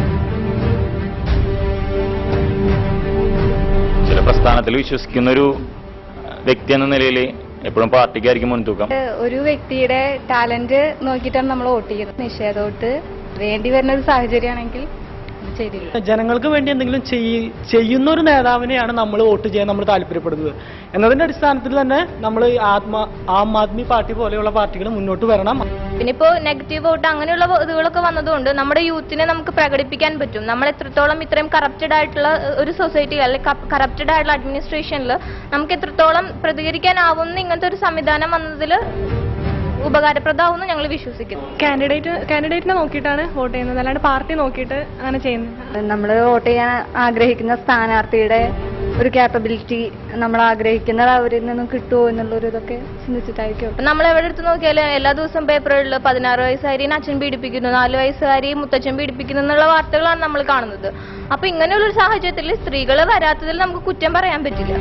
ചില പ്രസ്ഥാനത്തിൽ വിശ്വസിക്കുന്ന ഒരു വ്യക്തി എന്ന നിലയിൽ എപ്പോഴും പാർട്ടിക്കായിരിക്കും മുൻതൂക്കം ഒരു വ്യക്തിയുടെ ടാലന്റ് നോക്കിയിട്ടാണ് നമ്മൾ വോട്ട് ചെയ്യുന്നത് നിഷേധ വോട്ട് വേണ്ടി വരുന്ന ഒരു സാഹചര്യമാണെങ്കിൽ അത് ചെയ്തില്ല ജനങ്ങൾക്ക് വേണ്ടി എന്തെങ്കിലും ചെയ്യ- ചെയ്യുന്ന ഒരു നേതാവിനെയാണ് നമ്മൾ വോട്ട് ചെയ്യാൻ നമ്മൾ താല്പര്യപ്പെടുന്നത് എന്നതിന്റെ അടിസ്ഥാനത്തിൽ തന്നെ നമ്മൾ ആത്മ ആം ആദ്മി പാർട്ടി പോലെയുള്ള പാർട്ടികൾ മുന്നോട്ട് വരണം പിന്നെ ഇപ്പോൾ നെഗറ്റീവ് വോട്ട് അങ്ങനെയുള്ള ഇതുകളൊക്കെ വന്നതുകൊണ്ട് നമ്മുടെ യൂത്തിനെ നമുക്ക് പ്രകടിപ്പിക്കാൻ പറ്റും നമ്മൾ എത്രത്തോളം ഇത്രയും കറപ്റ്റഡ് ആയിട്ടുള്ള ഏഹ്, ഒരു സൊസൈറ്റി അല്ലെങ്കിൽ കറപ്റ്റഡ് ആയിട്ടുള്ള അഡ്മിനിസ്ട്രേഷനിൽ നമുക്ക് എത്രത്തോളം പ്രതികരിക്കാനാവുന്ന ഇങ്ങനത്തെ ഒരു സംവിധാനം വന്നതിൽ ഉപകാരപ്രദമാവുമെന്ന് ഞങ്ങൾ വിശ്വസിക്കുന്നു കാൻഡിഡേറ്റ് കാൻഡിഡേറ്റിനെ നോക്കിയിട്ടാണ് വോട്ട് ചെയ്യുന്നത് അല്ലാണ്ട് പാർട്ടി നോക്കിയിട്ട് അങ്ങനെ ചെയ്യുന്നത് നമ്മൾ വോട്ട് ചെയ്യാൻ ആഗ്രഹിക്കുന്ന സ്ഥാനാർത്ഥിയുടെ ഒരു കാപ്പബിലിറ്റി നമ്മൾ ആഗ്രഹിക്കുന്ന അവരിൽ നിന്നും കിട്ടുമോ എന്നുള്ളൊരു ഇതൊക്കെ ചിന്തിച്ചിട്ടായിരിക്കും ഇപ്പൊ നമ്മൾ എവിടെ എടുത്ത് നോക്കിയാലും എല്ലാ ദിവസവും പേപ്പറുകളിൽ പതിനാറ് വയസ്സുകാരിനെ അച്ഛൻ പീഡിപ്പിക്കുന്നു നാല് വയസ്സുകാരി മുത്തച്ഛൻ പീഡിപ്പിക്കുന്നു എന്നുള്ള വാർത്തകളാണ് നമ്മൾ കാണുന്നത് അപ്പൊ ഇങ്ങനെയുള്ള ഒരു സാഹചര്യത്തിൽ സ്ത്രീകൾ വരാത്തതിൽ നമുക്ക് കുറ്റം പറയാൻ പറ്റില്ല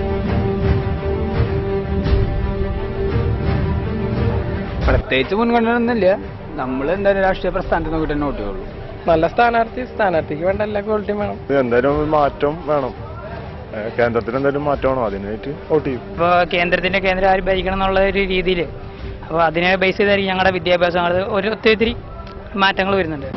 പ്രത്യേകിച്ച് മുൻഗണനയൊന്നുമില്ല നമ്മൾ എന്തായാലും രാഷ്ട്രീയ പ്രസ്ഥാനത്തെ നോക്കിയിട്ട് തന്നെ വോട്ട് ചെയ്യുള്ളൂ നല്ല സ്ഥാനാർത്ഥി സ്ഥാനാർത്ഥിക്ക് വേണ്ട എല്ലാ ക്വാളിറ്റിയും വേണം എന്തായാലും ഒരു മാറ്റം വേണം ഏഹ് കേന്ദ്രത്തിൽ എന്തായാലും മാറ്റം വേണം അതിനായിട്ട് വോട്ട് ചെയ്യും ഇപ്പോൾ കേന്ദ്രത്തിന്റെ കേന്ദ്രം ആര് ഭരിക്കണം എന്നുള്ള ഒരു രീതിയിൽ അപ്പോൾ അതിനെ ബേസ് ചെയ്തായിരിക്കും ഞങ്ങളുടെ വിദ്യാഭ്യാസം അത് ഒരു ഒത്തിരി മാറ്റങ്ങൾ വരുന്നുണ്ട്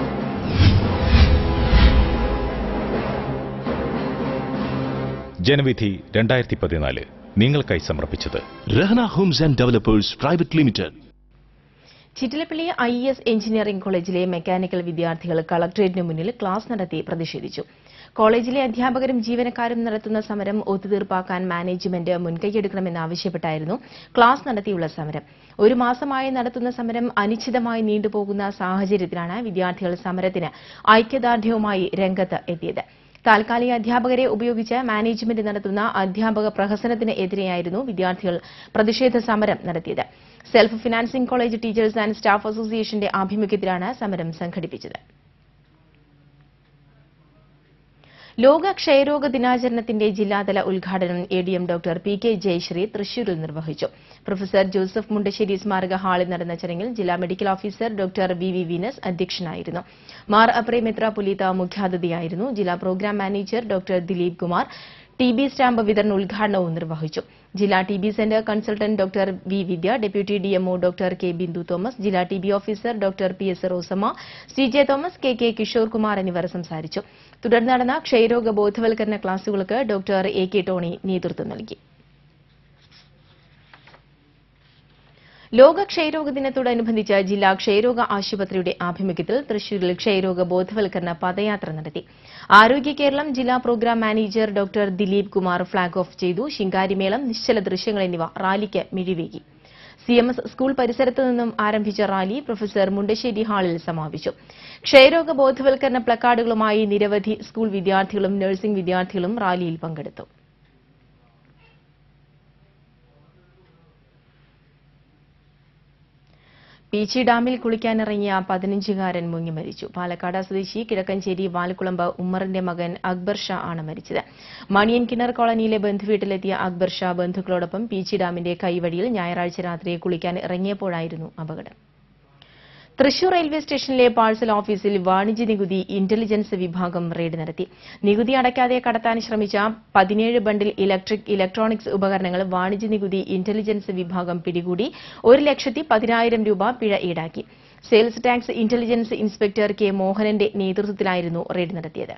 ജനവിധി രണ്ടായിരത്തി പതിനാല് നിങ്ങൾക്കായി സമർപ്പിച്ചത് Rahana Homes and Developers Private Limited. Chittilappally I S engineering college mechanical വിദ്യാർത്ഥികൾ കളക്ടറേറ്റിന് മുന്നിൽ ക്ലാസ് നടത്തി പ്രതിഷേധിച്ചു കോളേജിലെ അധ്യാപകരും ജീവനക്കാരും നടത്തുന്ന സമരം ഒത്തുതീർപ്പാക്കാൻ മാനേജ്മെന്റ് മുൻകൈയെടുക്കണമെന്നാവശ്യപ്പെട്ടായിരുന്നു ക്ലാസ് നടത്തിയുള്ള സമരം ഒരു മാസമായി നടത്തുന്ന സമരം അനിശ്ചിതമായി നീണ്ടുപോകുന്ന സാഹചര്യത്തിലാണ് വിദ്യാർത്ഥികൾ സമരത്തിന് ഐക്യദാർഢ്യവുമായി രംഗത്ത് എത്തിയത് താൽക്കാലിക അധ്യാപകരെ ഉപയോഗിച്ച് മാനേജ്മെന്റ് നടത്തുന്ന അധ്യാപക പ്രഹസനത്തിന് എതിരെയായിരുന്നു വിദ്യാർത്ഥികൾ പ്രതിഷേധ സമരം നടത്തിയത് self financing college teachers and staff അസോസിയേഷന്റെ ആഭിമുഖ്യത്തിലാണ് സമരം സംഘടിപ്പിച്ചത് ലോക ക്ഷയരോഗ ദിനാചരണത്തിന്റെ ജില്ലാതല ഉദ്ഘാടനം A D M doctor P K Jayasree തൃശൂരിൽ നിർവഹിച്ചു പ്രൊഫസർ ജോസഫ് മുണ്ടശ്ശേരി സ്മാരക ഹാളിൽ നടന്ന ചടങ്ങിൽ ജില്ലാ medical officer doctor V V Venus അധ്യക്ഷനായിരുന്നു മാർ അപ്രേ മെത്രാപൊലീത്ത മുഖ്യാതിഥിയായിരുന്നു ജില്ലാ programme manager doctor Dileep Kumar T B stamp വിതരണ ഉദ്ഘാടനവും നിർവഹിച്ചു ജില്ലാ T B centre consultant doctor V Vidya deputy DMO doctor K Bindu Thomas ജില്ലാ T B officer doctor P S Rosamma C J Thomas K K Kishore Kumar എന്നിവർ സംസാരിച്ചു തുടർന്ന് നടന്ന ക്ഷയരോഗ ബോധവൽക്കരണ ക്ലാസുകൾക്ക് ഡോക്ടർ എ കെ ടോണി നേതൃത്വം നൽകി ലോക ക്ഷയരോഗ ദിനത്തോടനുബന്ധിച്ച് ജില്ലാ ക്ഷയരോഗ ആശുപത്രിയുടെ ആഭിമുഖ്യത്തിൽ തൃശൂരിൽ ക്ഷയരോഗ ബോധവൽക്കരണ പദയാത്ര നടത്തി ആരോഗ്യ കേരളം ജില്ലാ programme manager doctor Dileep Kumar flag off ചെയ്തു ശിങ്കാരിമേളം നിശ്ചല ദൃശ്യങ്ങൾ എന്നിവ റാലിക്ക് മിഴിവേകി സി എം എസ് സ്കൂൾ പരിസരത്ത് നിന്നും ആരംഭിച്ച റാലി പ്രൊഫസർ മുണ്ടശ്ശേരി ഹാളിൽ സമാപിച്ചു ക്ഷയരോഗ ബോധവൽക്കരണ പ്ലക്കാർഡുകളുമായി നിരവധി സ്കൂൾ വിദ്യാർത്ഥികളും നഴ്സിംഗ് വിദ്യാർത്ഥികളും റാലിയിൽ പങ്കെടുത്തു പീച്ചി ഡാമിൽ കുളിക്കാനിറങ്ങിയ പതിനഞ്ചുകാരൻ മുങ്ങി മരിച്ചു പാലക്കാട് സ്വദേശി കിഴക്കഞ്ചേരി വാൽക്കുളമ്പ് ഉമ്മറിന്റെ മകൻ അക്ബർ ഷാ ആണ് മരിച്ചത് മണിയൻ കിണർ കോളനിയിലെ ബന്ധുവീട്ടിലെത്തിയ അക്ബർ ഷാ ബന്ധുക്കളോടൊപ്പം പീച്ചി ഡാമിന്റെ കൈവഴിയിൽ ഞായറാഴ്ച രാത്രി കുളിക്കാൻ ഇറങ്ങിയപ്പോഴായിരുന്നു അപകടം തൃശൂർ റെയിൽവേ സ്റ്റേഷനിലെ പാഴ്സൽ ഓഫീസിൽ വാണിജ്യ നികുതി ഇന്റലിജൻസ് വിഭാഗം റെയ്ഡ് നടത്തി നികുതി അടയ്ക്കാതെ കടത്താൻ ശ്രമിച്ച പതിനേഴ് ബണ്ടിൽ ഇലക്ട്രിക് ഇലക്ട്രോണിക്സ് ഉപകരണങ്ങൾ വാണിജ്യ നികുതി ഇന്റലിജൻസ് വിഭാഗം പിടികൂടി ഒരു ലക്ഷത്തി പതിനായിരം രൂപ പിഴ ഈടാക്കി sales tax intelligence inspector K മോഹനന്റെ നേതൃത്വത്തിലായിരുന്നു റെയ്ഡ് നടത്തിയത്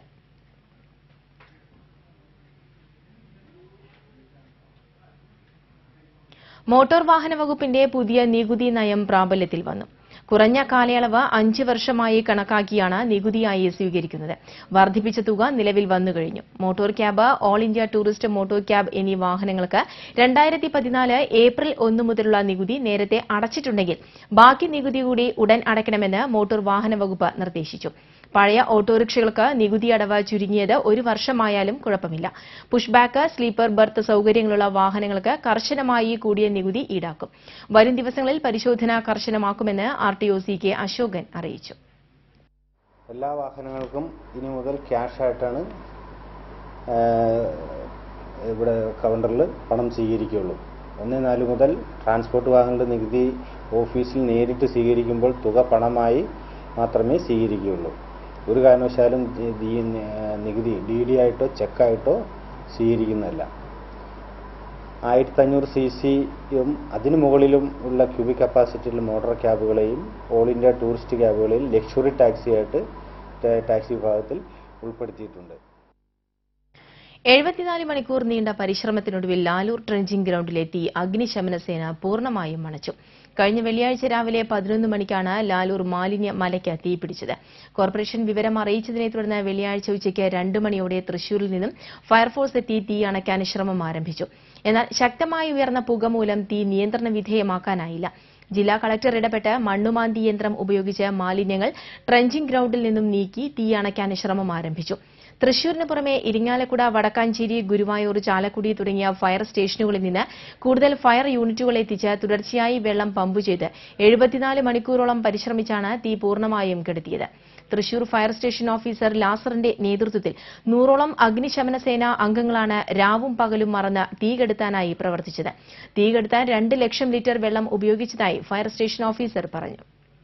മോട്ടോർ വാഹന വകുപ്പിന്റെ പുതിയ നികുതി നയം പ്രാബല്യത്തിൽ വന്നു കുറഞ്ഞ കാലയളവ് അഞ്ച് വർഷമായി കണക്കാക്കിയാണ് നികുതിയായി സ്വീകരിക്കുന്നത് വർദ്ധിപ്പിച്ച തുക നിലവിൽ വന്നുകഴിഞ്ഞു motor cab all India tourist motor cab എന്നീ വാഹനങ്ങൾക്ക് രണ്ടായിരത്തി പതിനാല് ഏപ്രിൽ ഒന്ന് മുതലുള്ള നികുതി നേരത്തെ അടച്ചിട്ടുണ്ടെങ്കിൽ ബാക്കി നികുതി കൂടി ഉടൻ അടയ്ക്കണമെന്ന് മോട്ടോർ വാഹന വകുപ്പ് നിർദ്ദേശിച്ചു പഴയ ഓട്ടോറിക്ഷകൾക്ക് നികുതി അടവ് ചുരുങ്ങിയത് ഒരു വർഷമായാലും കുഴപ്പമില്ല പുഷ്ബാക്ക് സ്ലീപ്പർ ബർത്ത് സൌകര്യങ്ങളുള്ള വാഹനങ്ങൾക്ക് കർശനമായി കൂടിയ നികുതി ഈടാക്കും വരും ദിവസങ്ങളിൽ പരിശോധന കർശനമാക്കുമെന്ന് R T O C K Ashokan അറിയിച്ചു എല്ലാ വാഹനങ്ങൾക്കും ഇനി മുതൽ ക്യാഷ് ആയിട്ടാണ് ആ, ഇവിടെ കൗണ്ടറിൽ പണം സ്വീകരിക്കുകയുള്ളൂ ഒന്ന് നാല് മുതൽ ട്രാൻസ്പോർട്ട് വാഹനങ്ങളുടെ നികുതി ഓഫീസിൽ നേരിട്ട് സ്വീകരിക്കുമ്പോൾ തുക പണമായി മാത്രമേ സ്വീകരിക്കുകയുള്ളൂ ഒരു കാരണവശാലും ഈ- ഈ നികുതി ഡി ഡി ആയിട്ടോ ചെക്കായിട്ടോ സ്വീകരിക്കുന്നതല്ല ആയിരത്തി അഞ്ഞൂറ് സി സിയും അതിനു മുകളിലും ഉള്ള ക്യൂബിക് കപ്പാസിറ്റിയുള്ള മോട്ടോർ ക്യാബുകളെയും ഓൾ ഇന്ത്യ ടൂറിസ്റ്റ് ക്യാബുകളെയും ലക്ഷറി ടാക്സിയായിട്ട് ടാ- ടാക്സി വിഭാഗത്തിൽ ഉൾപ്പെടുത്തിയിട്ടുണ്ട് എഴുപത്തിനാല് മണിക്കൂർ നീണ്ട പരിശ്രമത്തിനൊടുവിൽ ലാലൂർ ട്രെഞ്ചിംഗ് ഗ്രൌണ്ടിലെ തീ അഗ്നിശമന സേന പൂർണ്ണമായും അണച്ചു കഴിഞ്ഞ വെള്ളിയാഴ്ച രാവിലെ പതിനൊന്ന് മണിക്കാണ് ലാലൂർ മാലിന്യ മലയ്ക്ക് തീപിടിച്ചത് കോർപ്പറേഷൻ വിവരം അറിയിച്ചതിനെ തുടർന്ന് വെള്ളിയാഴ്ച ഉച്ചയ്ക്ക് രണ്ട് മണിയോടെ തൃശൂരിൽ നിന്നും ഫയർഫോഴ്സ് എത്തി തീ അണയ്ക്കാൻ ശ്രമം ആരംഭിച്ചു എന്നാൽ ശക്തമായി ഉയർന്ന പുക മൂലം തീ നിയന്ത്രണ വിധേയമാക്കാനായില്ല ജില്ലാ കളക്ടർ ഇടപെട്ട് മണ്ണുമാന്തി യന്ത്രം ഉപയോഗിച്ച് മാലിന്യങ്ങൾ ട്രെഞ്ചിംഗ് ഗ്രൌണ്ടിൽ നിന്നും നീക്കി തീ അണയ്ക്കാൻ ശ്രമം ആരംഭിച്ചു തൃശൂരിന് പുറമെ ഇരിങ്ങാലക്കുട വടക്കാഞ്ചേരി ഗുരുവായൂർ ചാലക്കുടി തുടങ്ങിയ ഫയർ സ്റ്റേഷനുകളിൽ നിന്ന് കൂടുതൽ ഫയർ യൂണിറ്റുകൾ എത്തിച്ച് തുടർച്ചയായി വെള്ളം പമ്പ് ചെയ്ത് എഴുപത്തിനാല് മണിക്കൂറോളം പരിശ്രമിച്ചാണ് തീ പൂർണ്ണമായും കെടുത്തിയത് തൃശൂർ ഫയർ സ്റ്റേഷൻ ഓഫീസർ ലാസറിന്റെ നേതൃത്വത്തിൽ നൂറോളം അഗ്നിശമന സേന അംഗങ്ങളാണ് രാവും പകലും മറന്ന് തീ കെടുത്താനായി പ്രവർത്തിച്ചത് തീ കെടുത്താൻ രണ്ട് ലക്ഷം ലിറ്റർ വെള്ളം ഉപയോഗിച്ചതായി ഫയർ സ്റ്റേഷൻ ഓഫീസർ പറഞ്ഞു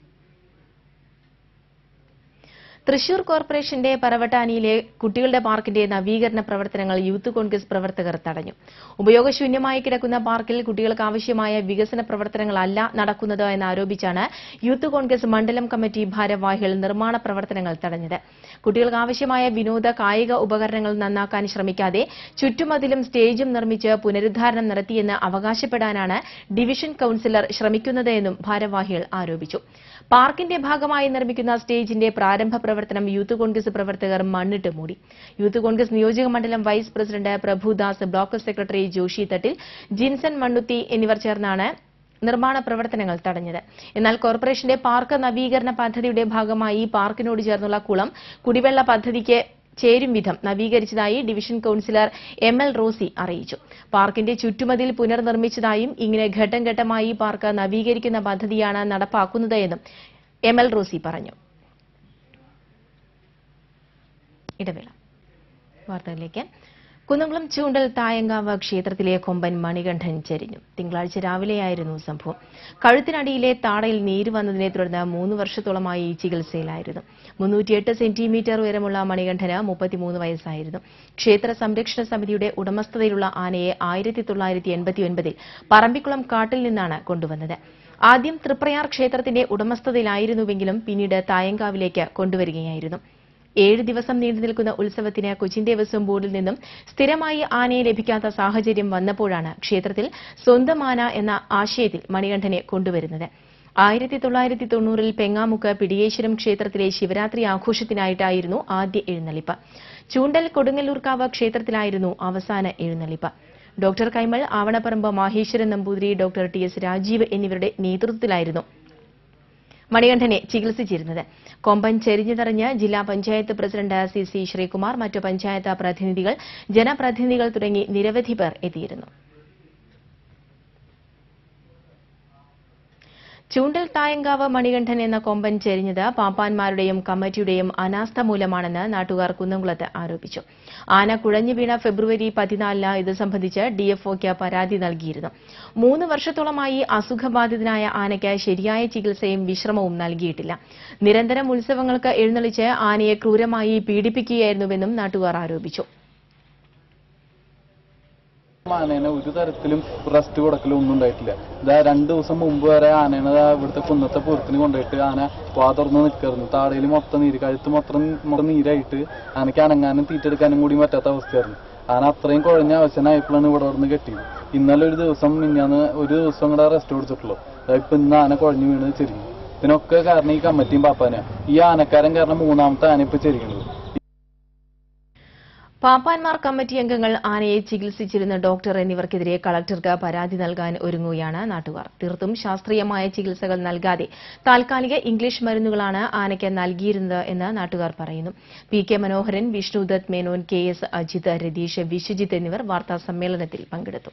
തൃശൂർ കോർപ്പറേഷന്റെ പറവട്ടാനിയിലെ കുട്ടികളുടെ പാർക്കിന്റെ നവീകരണ പ്രവർത്തനങ്ങൾ യൂത്ത് കോൺഗ്രസ് പ്രവർത്തകർ തടഞ്ഞു ഉപയോഗശൂന്യമായി കിടക്കുന്ന പാർക്കിൽ കുട്ടികൾക്ക് ആവശ്യമായ വികസന പ്രവർത്തനങ്ങളല്ല നടക്കുന്നത് എന്നാരോപിച്ചാണ് യൂത്ത് കോൺഗ്രസ് മണ്ഡലം കമ്മിറ്റി ഭാരവാഹികൾ നിർമ്മാണ പ്രവർത്തനങ്ങൾ തടഞ്ഞത് കുട്ടികൾക്ക് ആവശ്യമായ വിനോദ കായിക ഉപകരണങ്ങൾ നന്നാക്കാൻ ശ്രമിക്കാതെ ചുറ്റുമതിലും സ്റ്റേജും നിർമ്മിച്ച് പുനരുദ്ധാരണം നടത്തിയെന്ന് അവകാശപ്പെടാനാണ് ഡിവിഷൻ കൌൺസിലർ ശ്രമിക്കുന്നത് എന്നും ഭാരവാഹികൾ ആരോപിച്ചു പാർക്കിന്റെ ഭാഗമായി നിർമ്മിക്കുന്ന സ്റ്റേജിന്റെ പ്രാരംഭ പ്രവർത്തനം യൂത്ത് കോൺഗ്രസ് പ്രവർത്തകർ മണ്ണിട്ട് മൂടി യൂത്ത് കോൺഗ്രസ് നിയോജക മണ്ഡലം vice president Prabhudas block secretary Joshi Thattil Jinson Mannuthy എന്നിവർ ചേർന്നാണ് നിർമ്മാണ പ്രവർത്തനങ്ങൾ തടഞ്ഞത് എന്നാൽ കോർപ്പറേഷന്റെ പാർക്ക് നവീകരണ പദ്ധതിയുടെ ഭാഗമായി പാർക്കിനോട് ചേർന്നുള്ള കുളം കുടിവെള്ള പദ്ധതിക്ക് ചേരും വിധം നവീകരിച്ചതായി division councillor M L Rosy അറിയിച്ചു പാർക്കിന്റെ ചുറ്റുമതിൽ പുനർനിർമ്മിച്ചതായും ഇങ്ങനെ ഘട്ടം ഘട്ടമായി പാർക്ക് നവീകരിക്കുന്ന പദ്ധതിയാണ് നടപ്പാക്കുന്നത് എന്നും എം എൽ റോസി പറഞ്ഞു ഇടവേള വാർത്തകളിലേക്ക് കുന്നംകുളം ചൂണ്ടൽ തായങ്കാവ് ക്ഷേത്രത്തിലെ കൊമ്പൻ മണികണ്ഠൻ ചരിഞ്ഞു തിങ്കളാഴ്ച രാവിലെയായിരുന്നു സംഭവം കഴുത്തിനടിയിലെ താടയിൽ നീര് വന്നതിനെ തുടർന്ന് മൂന്ന് വർഷത്തോളമായി ചികിത്സയിലായിരുന്നു മുന്നൂറ്റിയെട്ട് സെന്റിമീറ്റർ ഉയരമുള്ള മണികണ്ഠന് മുപ്പത്തിമൂന്ന് വയസ്സായിരുന്നു ക്ഷേത്ര സംരക്ഷണ സമിതിയുടെ ഉടമസ്ഥതയിലുള്ള ആനയെ ആയിരത്തി തൊള്ളായിരത്തി എൺപത്തിയൊൻപതിൽ പറമ്പിക്കുളം കാട്ടിൽ നിന്നാണ് കൊണ്ടുവന്നത് ആദ്യം തൃപ്രയാർ ക്ഷേത്രത്തിന്റെ ഉടമസ്ഥതയിലായിരുന്നുവെങ്കിലും പിന്നീട് തായങ്കാവിലേക്ക് കൊണ്ടുവരികയായിരുന്നു ഏഴ് ദിവസം നീണ്ടു നിൽക്കുന്ന ഉത്സവത്തിന് കൊച്ചിൻ ദേവസ്വം ബോർഡിൽ നിന്നും സ്ഥിരമായി ആനയെ ലഭിക്കാത്ത സാഹചര്യം വന്നപ്പോഴാണ് ക്ഷേത്രത്തിൽ സ്വന്തം ആന എന്ന ആശയത്തിൽ മണികണ്ഠനെ കൊണ്ടുവരുന്നത് ആയിരത്തി തൊള്ളായിരത്തി തൊണ്ണൂറിൽ പെങ്ങാമുക്ക് പിടിയേശ്വരം ക്ഷേത്രത്തിലെ ശിവരാത്രി ആഘോഷത്തിനായിട്ടായിരുന്നു ആദ്യ എഴുന്നള്ളിപ്പ് ചൂണ്ടൽ കൊടുങ്ങല്ലൂർക്കാവ് ക്ഷേത്രത്തിലായിരുന്നു അവസാന എഴുന്നള്ളിപ്പ് doctor Kaimal Avanaparambu Maheshwaran Namboothiri doctor T S Rajeev എന്നിവരുടെ നേതൃത്വത്തിലായിരുന്നു മണികണ്ഠനെ ചികിത്സിച്ചിരുന്നത് കൊമ്പൻ ചെരിഞ്ഞുതറിഞ്ഞ് ജില്ലാ panchayat president C C Sreekumar മറ്റു പഞ്ചായത്ത് പ്രതിനിധികൾ ജനപ്രതിനിധികൾ തുടങ്ങി നിരവധി പേർ എത്തിയിരുന്നു ചൂണ്ടൽ തായങ്കാവ് മണികണ്ഠൻ എന്ന കൊമ്പൻ ചെരിഞ്ഞത് പാപ്പാന്മാരുടെയും കമ്മിറ്റിയുടെയും അനാസ്ഥ മൂലമാണെന്ന് നാട്ടുകാർ കുന്നംകുളത്ത് ആരോപിച്ചു ആന കുഴഞ്ഞു വീണ ഫെബ്രുവരി പതിനാലിന് ഇത് സംബന്ധിച്ച് ഡിഎഫ്ഒയ്ക്ക് പരാതി നൽകിയിരുന്നു മൂന്ന് വർഷത്തോളമായി അസുഖബാധിതനായ ആനയ്ക്ക് ശരിയായ ചികിത്സയും വിശ്രമവും നൽകിയിട്ടില്ല നിരന്തരം ഉത്സവങ്ങൾക്ക് എഴുന്നള്ളിച്ച് ആനയെ ക്രൂരമായി പീഡിപ്പിക്കുകയായിരുന്നുവെന്നും നാട്ടുകാർ ആരോപിച്ചു ആനേനെ ഒരു തരത്തിലും റെസ്റ്റ് കൊടുക്കലും ഒന്നും ഉണ്ടായിട്ടില്ല ഇതാ രണ്ടു ദിവസം മുമ്പ് വരെ ആനേനെ ദാ ഇവിടുത്തെ കുന്നത്തെ പൂരത്തിന് കൊണ്ടുപോയിട്ട് ആന വാ തുറന്ന് നിൽക്കായിരുന്നു താടയിൽ മൊത്തം നീര് കഴുത്ത് മൊത്തം മൊത്തം നീരായിട്ട് ആനയ്ക്ക് അനങ്ങാനും തീറ്റെടുക്കാനും കൂടി പറ്റാത്ത അവസ്ഥയായിരുന്നു ആന അത്രയും കുഴഞ്ഞ അവശനായപ്പോഴാണ് ഇവിടെ നിന്ന് കെട്ടിയത് ഇന്നലെ ഒരു ദിവസം മിന്നാന്ന് ഒരു ദിവസം കൂടെ റെസ്റ്റ് കൊടുത്തിട്ടുള്ളൂ ദാ ഇപ്പൊ ഇന്ന് ആന കുഴഞ്ഞു വീണ് ചെരിഞ്ഞു ഇതിനൊക്കെ കാരണം ഈ കമ്മിറ്റിയും പാപ്പാനാ ഈ ആനക്കാരൻ കാരണം മൂന്നാമത്തെ ആന ഇപ്പൊ ചെരിക്കണത് പാപ്പാന്മാർ കമ്മിറ്റി അംഗങ്ങൾ ആനയെ ചികിത്സിച്ചിരുന്ന ഡോക്ടർ എന്നിവർക്കെതിരെ കളക്ടർക്ക് പരാതി നൽകാൻ ഒരുങ്ങുകയാണ് നാട്ടുകാർ തീർത്തും ശാസ്ത്രീയമായ ചികിത്സകൾ നൽകാതെ താൽക്കാലിക ഇംഗ്ലീഷ് മരുന്നുകളാണ് ആനയ്ക്ക് നൽകിയിരുന്നത് എന്ന് നാട്ടുകാർ പറയുന്നു P K Manoharan Vishnudath Menon K S Ajith Ratheesh Viswajith എന്നിവർ വാർത്താ സമ്മേളനത്തിൽ പങ്കെടുത്തു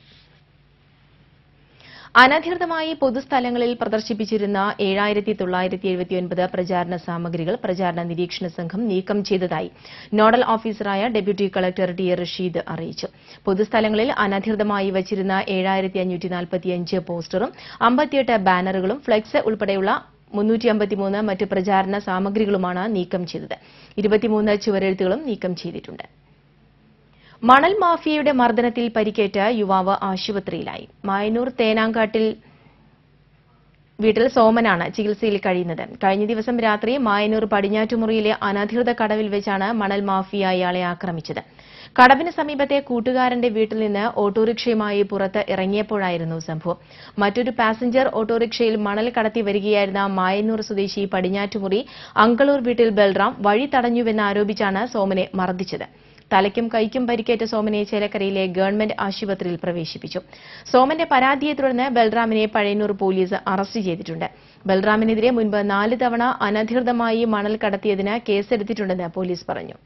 അനധികൃതമായി പൊതുസ്ഥലങ്ങളിൽ പ്രദർശിപ്പിച്ചിരുന്ന ഏഴായിരത്തി തൊള്ളായിരത്തി എഴുപത്തിയൊൻപത് പ്രചാരണ സാമഗ്രികൾ പ്രചാരണ നിരീക്ഷണ സംഘം നീക്കം ചെയ്തതായി നോഡൽ ഓഫീസറായ deputy collector T A Rasheed അറിയിച്ചു പൊതുസ്ഥലങ്ങളിൽ അനധികൃതമായി വച്ചിരുന്ന ഏഴായിരത്തി അഞ്ഞൂറ്റി നാൽപ്പത്തിയഞ്ച് പോസ്റ്ററും അമ്പത്തിയെട്ട് ബാനറുകളും ഫ്ലെക്സ് ഉൾപ്പെടെയുള്ള മുന്നൂറ്റി അമ്പത്തിമൂന്ന് മറ്റ് പ്രചാരണ സാമഗ്രികളുമാണ് നീക്കം ചെയ്തത് ഇരുപത്തിമൂന്ന് ചുവരെഴുത്തുകളും നീക്കം ചെയ്തിട്ടുണ്ട് മണൽ മാഫിയയുടെ മർദ്ദനത്തിൽ പരിക്കേറ്റ യുവാവ് ആശുപത്രിയിലായി മായനൂർ തേനാങ്കാട്ടിൽ വീട്ടിൽ സോമനാണ് ചികിത്സയിൽ കഴിയുന്നത് കഴിഞ്ഞ ദിവസം രാത്രി മായനൂർ പടിഞ്ഞാറ്റുമുറിയിലെ അനധികൃത കടവിൽ വെച്ചാണ് മണൽ മാഫിയ ഇയാളെ ആക്രമിച്ചത് കടവിന് സമീപത്തെ കൂട്ടുകാരന്റെ വീട്ടിൽ നിന്ന് ഓട്ടോറിക്ഷയുമായി പുറത്ത് ഇറങ്ങിയപ്പോഴായിരുന്നു സംഭവം മറ്റൊരു പാസഞ്ചർ ഓട്ടോറിക്ഷയിൽ മണൽ കടത്തി വരികയായിരുന്ന മായന്നൂർ സ്വദേശി പടിഞ്ഞാറ്റുമുറി അങ്കളൂർ വീട്ടിൽ ബൽറാം വഴി തടഞ്ഞുവെന്നാരോപിച്ചാണ് സോമനെ മർദ്ദിച്ചത് തലയ്ക്കും കൈക്കും പരിക്കേറ്റ സോമനെ ചേലക്കരയിലെ ഗവൺമെന്റ് ആശുപത്രിയിൽ പ്രവേശിപ്പിച്ചു സോമന്റെ പരാതിയെ തുടർന്ന് ബൽറാമിനെ പഴയന്നൂർ പോലീസ് അറസ്റ്റ് ചെയ്തിട്ടുണ്ട് ബൽറാമിനെതിരെ മുൻപ് നാല് തവണ അനധികൃതമായി മണൽ കടത്തിയതിന് കേസെടുത്തിട്ടുണ്ടെന്ന് പോലീസ് പറഞ്ഞു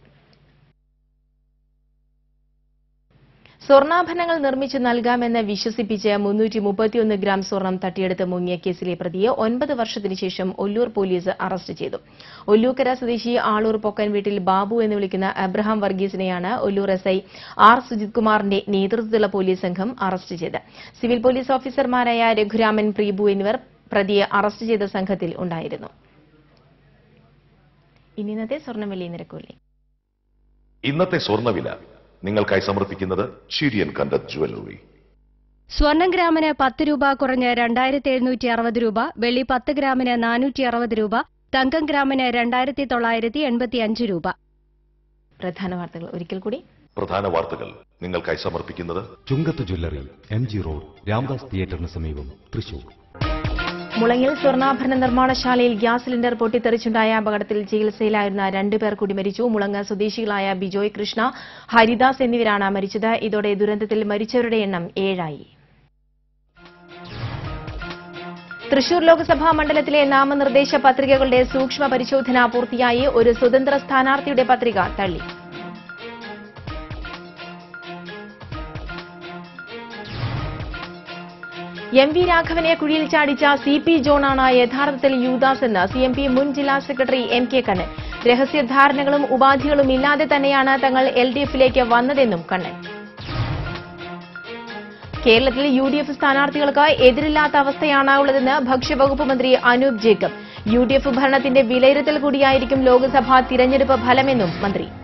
സ്വർണ്ണാഭരണങ്ങൾ നിർമ്മിച്ചു നൽകാമെന്ന് വിശ്വസിപ്പിച്ച് മുന്നൂറ്റി മുപ്പത്തിയൊന്ന് ഗ്രാം സ്വർണം തട്ടിയെടുത്ത് മുങ്ങിയ കേസിലെ പ്രതിയെ ഒൻപത് വർഷത്തിനു ശേഷം ഒല്ലൂർ പോലീസ് അറസ്റ്റ് ചെയ്തു ഒല്ലൂക്കര സ്വദേശി ആളൂർ പൊക്കൻ വീട്ടിൽ ബാബു എന്ന് വിളിക്കുന്ന അബ്രഹാം വർഗീസിനെയാണ് Ollur S I R Sujith കുമാറിന്റെ നേതൃത്വത്തിലുള്ള പോലീസ് സംഘം അറസ്റ്റ് ചെയ്തത് സിവിൽ പോലീസ് ഓഫീസർമാരായ രഘുരാമൻ പ്രീബു എന്നിവർ പ്രതിയെ അറസ്റ്റ് ചെയ്ത സംഘത്തിൽ ഉണ്ടായിരുന്നു ഇനി ഇന്നത്തെ സ്വർണ്ണവില നിരക്കൂലി ഇന്നത്തെ സ്വർണ്ണവില നിങ്ങൾക്കായി സമർപ്പിക്കുന്നത് ചിരിയൻ കണ്ടത് ജുവല്ലറി സ്വർണം ഗ്രാമിന് പത്ത് രൂപ കുറഞ്ഞ് രണ്ടായിരത്തി എഴുന്നൂറ്റി അറുപത് രൂപ വെള്ളി പത്ത് ഗ്രാമിന് നാനൂറ്റി അറുപത് രൂപ തങ്കം ഗ്രാമിന് രണ്ടായിരത്തി തൊള്ളായിരത്തി എൺപത്തി അഞ്ച് രൂപ പ്രധാന വാർത്തകൾ ഒരിക്കൽ കൂടി പ്രധാന വാർത്തകൾ നിങ്ങൾക്കായി സമർപ്പിക്കുന്നത് Chungath jewellery M G road Ramdas തിയേറ്ററിന് സമീപം തൃശൂർ മുളങ്ങിൽ സ്വർണ്ണാഭരണ നിർമ്മാണശാലയിൽ ഗ്യാസ് സിലിണ്ടർ പൊട്ടിത്തെറിച്ചുണ്ടായ അപകടത്തിൽ ചികിത്സയിലായിരുന്ന രണ്ടുപേർ കൂടി മരിച്ചു മുളങ്ങ സ്വദേശികളായ ബിജോയ് കൃഷ്ണ ഹരിദാസ് എന്നിവരാണ് മരിച്ചത് ഇതോടെ ദുരന്തത്തിൽ മരിച്ചവരുടെ എണ്ണം ഏഴായി തൃശൂർ ലോക്സഭാ മണ്ഡലത്തിലെ നാമനിർദ്ദേശ പത്രികകളുടെ സൂക്ഷ്മ പരിശോധന പൂർത്തിയായി ഒരു സ്വതന്ത്ര സ്ഥാനാർത്ഥിയുടെ പത്രിക തള്ളി എം വി രാഘവനെ കുഴിയിൽ ചാടിച്ച സി പി ജോണാണ് യഥാർത്ഥത്തിൽ യൂദാസ് എന്ന് സി എം പി മുൻ ജില്ലാ സെക്രട്ടറി എം കെ കണ്ണൻ രഹസ്യധാരണകളും ഉപാധികളും ഇല്ലാതെ തന്നെയാണ് തങ്ങൾ എൽ ഡി എഫിലേക്ക് വന്നതെന്നും കണ്ണൻ കേരളത്തിൽ യു ഡി എഫ് സ്ഥാനാർത്ഥികൾക്ക് എതിരില്ലാത്ത അവസ്ഥയാണ് ഉള്ളതെന്ന് ഭക്ഷ്യവകുപ്പ് മന്ത്രി Anoop Jacob U D F ഭരണത്തിന്റെ വിലയിരുത്തൽ കൂടിയായിരിക്കും ലോക്സഭാ തിരഞ്ഞെടുപ്പ് ഫലമെന്നും മന്ത്രി